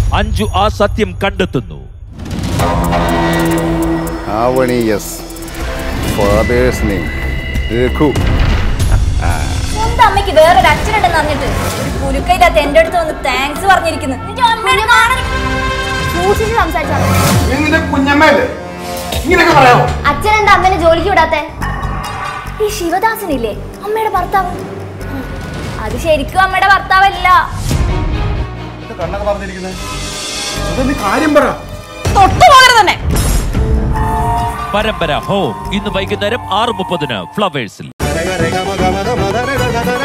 അഞ്ജു ആ സത്യം കണ്ടെത്തുന്നു Avani yes father's name Raghu സ്വന്തം അമ്മയ്ക്ക് വേറൊരു അച്ഛനുണ്ടെന്ന് അറിഞ്ഞിട്ട് ഒരു കുലുക്കയില്ലാത്ത എന്റെ അടുത്ത് വന്ന് താങ്ക്സ് പറഞ്ഞിരിക്കുന്നു നിന്റെ അമ്മേനെ കാണാൻ സൂക്ഷിച്ച് സംസാരിച്ചാൽ നിന്റെ കുഞ്ഞമ്മയല്ലേ ഇങ്ങനെയൊക്കെ പറയാമോ അച്ഛൻ എന്താ അമ്മേനെ ജോലിക്ക് വിടാത്തെ ഈ ശിവദാസനില്ലേ അമ്മയുടെ ഭർത്താവ് ഉം. അത് ശരിക്കും അമ്മയുടെ ഭർത്താവല്ല കണ്ണൊക്കെ പറഞ്ഞിരിക്കുന്നത് അതൊന്ന് കാര്യം പറ പരമ്പര ഹോം ഇന്ന് വൈകുന്നേരം ആറ് മുപ്പതിന് ഫ്ലവേഴ്സിൽ രഗ രഗ മഗ മഗ മദ രഗ ഗ.